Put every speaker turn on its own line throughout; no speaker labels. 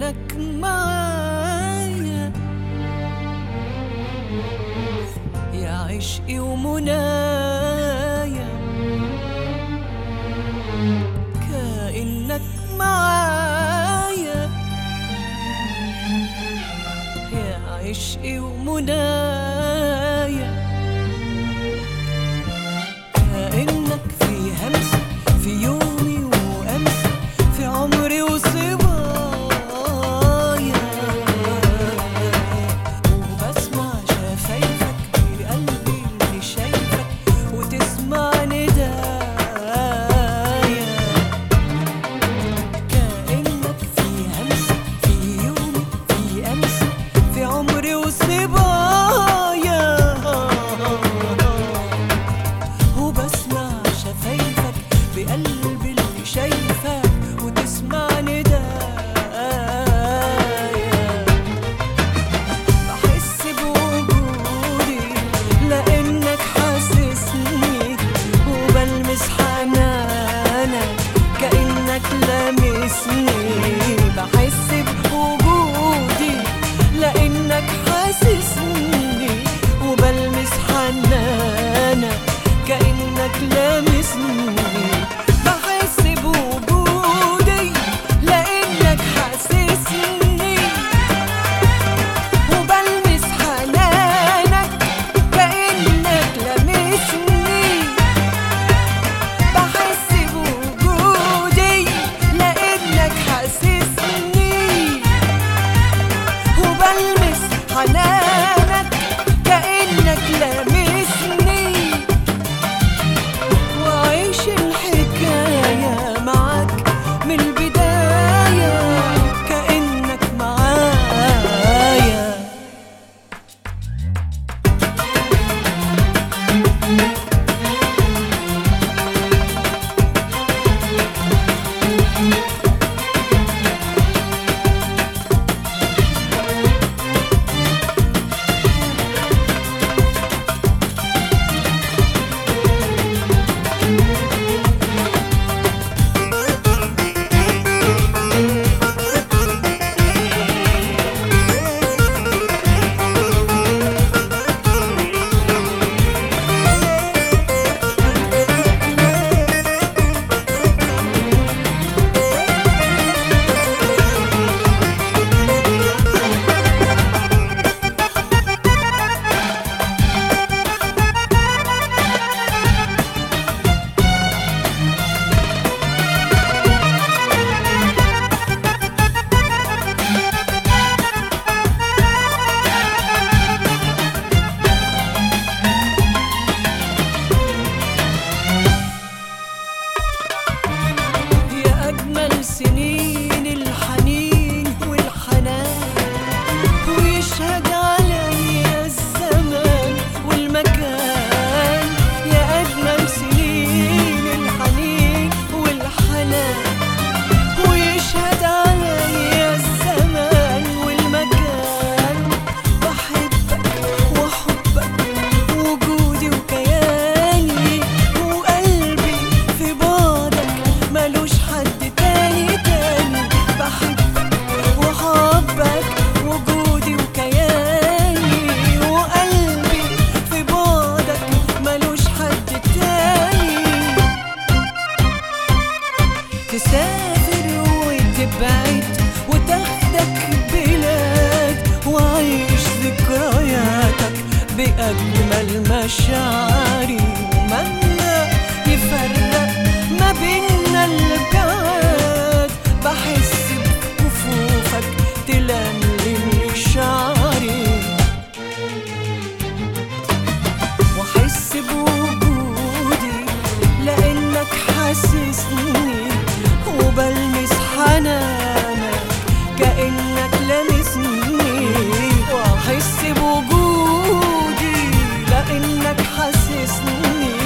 كأنك معايا يا عشقي ومنايا كأنك معايا يا عشقي ومنايا كأنك في همسة في يومي وأمسي في عمري وصبايا وبسمع شفايفك بقلبي اللي شايفك وتسمع ندايا كأنك في همسة في يومي في أمسي في عمري وصبايا وبسمع شفايفك بقلبي اللي شايفك وتسمع ندايا بحس بوجودي لانك حاسسني وبلمس حنانك كانك لامسني بحس بوجودي لانك حاسسني وبلمس حنانك كانك لامسني بحس بوجودي لانك حاسسني وبلمس حنانك كأنك لمسني بحس بوجودي لأنك حاسسني وبلمس حنانك كأنك لمسني وعيش الحكاية معاك من البداية كأنك معايا يا أجمل سنين الحنين والحنان ويشهد عليا الزمان والمكان يا أجمل سنين الحنين والحنان ويشهد عليا الزمان والمكان بحبك وحبك وجودي وكياني وقلبي في بعدك ملوش حد تاني تاني بحبك وحبك وجودي وكياني وقلبي في بعدك ملوش حد تاني تسافر وتبعد وتاخدك بلاد وعيش ذكرياتك بأجمل مشاعري ومهما يفرق ما بينا البعاد بحس بكفوفك تلملم شعري واحس بوجودي لانك حاسسني وبلمس حنانك كانك لمسني واحس بوجودي لانك حاسسني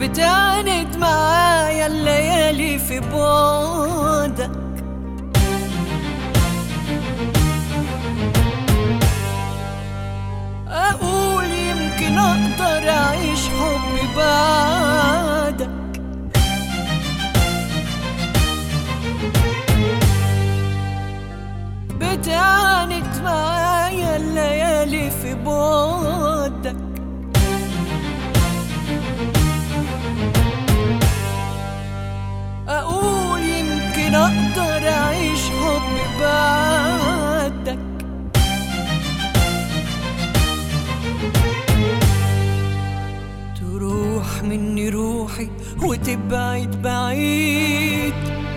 بتعند معايا الليالي في بعدك أقول يمكن أقدر أعيش حب بعدك بتعاند معايا الليالي في بعدك أقول يمكن أقدر أعيش حب بعدك تروح مني روحي وتبعد بعيد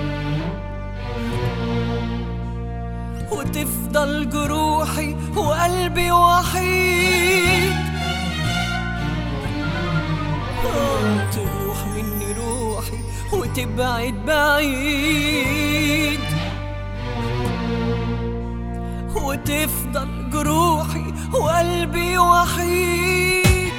وتفضل جروحي وقلبي وحيد آه، تروح مني روحي وتبعد بعيد وتفضل جروحي وقلبي وحيد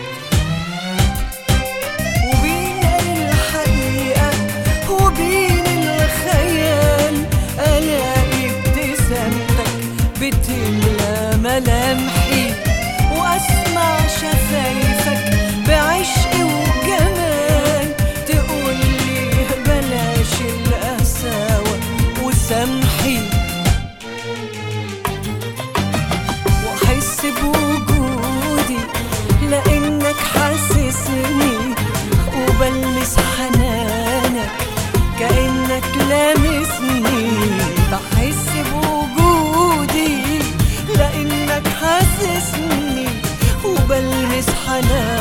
وبين الحقيقة وبين الخيال ألاقي ابتسامتك بتملى ملامحي وأسمع شفايفك بعشق وجمال تقولي بلاش القساوة وسامحي واحس بوجودي لانك حاسسني وبلمس حنانك كانك لامسني بحس بوجودي لانك حاسسني وبلمس حنانك